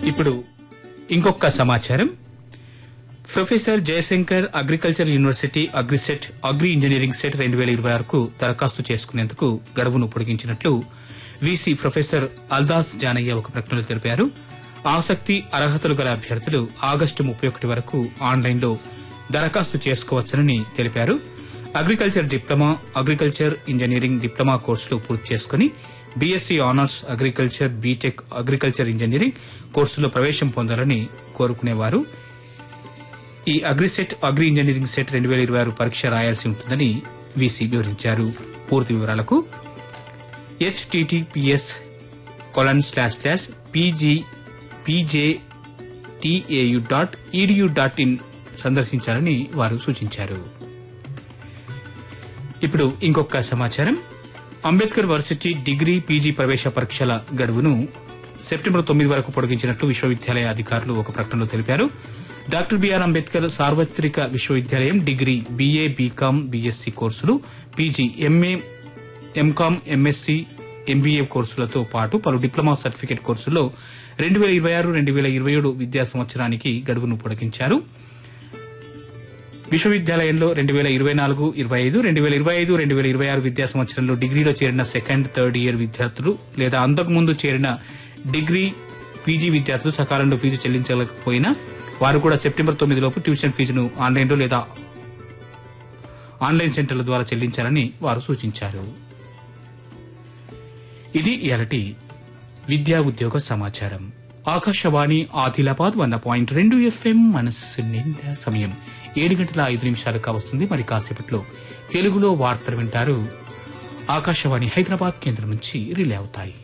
ఇప్పుడు ఇంకొక సమాచారం professor Jayashankar agriculture university AGRICET agri engineering CET రెండు వేల ఇరవై ఆరుకు దరఖాస్తు చేసుకునేందుకు గడువును పొడిగించినట్లు వీసీ ప్రొఫెసర్ అల్దాస్ జానయ్య ఒక ప్రకటనలో తెలిపారు ఆసక్తి అర్హతలు గల అభ్యర్థులు ఆగస్టు ముప్పై ఒకటి వరకు ఆన్లైన్లో దరఖాస్తు చేసుకోవచ్చునని తెలిపారు agriculture diploma agriculture engineering diploma కోర్సులు పూర్తి చేసుకుని BSc honours agriculture BTech agriculture engineering కోర్సులో ప్రవేశం పొందాలని కోరుకునేవారు ఈ అగ్రిసెట్ అగ్రి ఇంజనీరింగ్ సెట్ రెండు వేల ఇరవై ఆరు పరీక్ష రాయాల్సి ఉంటుందని వీసీ వివరించారు పూర్తి వివరాలకు HTTPS colon slash slash PG PJTAU dot EDU dot in సందర్శించాలని వారు సూచించారు ఇప్పుడు ఇంకొక సమాచారం అంబేద్కర్ వర్సిటీ డిగ్రీ పీజీ ప్రవేశ పరీక్షల గడువును సెప్టెంబర్ తొమ్మిది వరకు పొడిగించినట్లు విశ్వవిద్యాలయ అధికారులు ఒక ప్రకటనలో తెలిపారు డాక్టర్ బిఆర్ అంబేద్కర్ సార్వత్రిక విశ్వవిద్యాలయం డిగ్రీ బీఏ బీకాం బీఎస్సీ కోర్సులు PG MA MCom MSc MBA కోర్సులతో పాటు పలు డిప్లొమా సర్టిఫికేట్ కోర్సుల్లో రెండు వేల ఇరవై ఆరు రెండు వేల ఇరవై ఏడు విద్యా సంవత్సరానికి గడువును పొడిగించారు విశ్వవిద్యాలయంలో రెండు వేల ఇరవై నాలుగు ఇరవై ఐదు రెండు వేల ఇరవై ఐదు రెండు వేల ఇరవై ఆరు విద్యా సంవత్సరంలో డిగ్రీలో చేరిన సెకండ్ థర్డ్ ఇయర్ విద్యార్థులు లేదా అంతకుముందు చేరిన డిగ్రీ పీజీ విద్యార్థులు సకాలంలో ఫీజు చెల్లించలేకపోయినా వారు కూడా సెప్టెంబర్ తొమ్మిది లోపు ట్యూషన్ ఫీజును ఆన్లైన్లో లేదా ఆన్లైన్ సెంటర్ల ద్వారా చెల్లించాలని వారు సూచించారు ఇది ఇలాంటి విద్యా ఉద్యోగ సమాచారం ఆకాశవాణి ఆదిలాబాద్ వంద పాయింట్ రెండు ఎఫ్ఎం మనస్సు నిండా సమయం ఏడు గంటల ఐదు నిమిషాలు కావస్తుంది మరి కాసేపట్లో తెలుగులో వార్తలు వింటారు ఆకాశవాణి హైదరాబాద్ కేంద్రం నుంచి రిలే అవుతాయి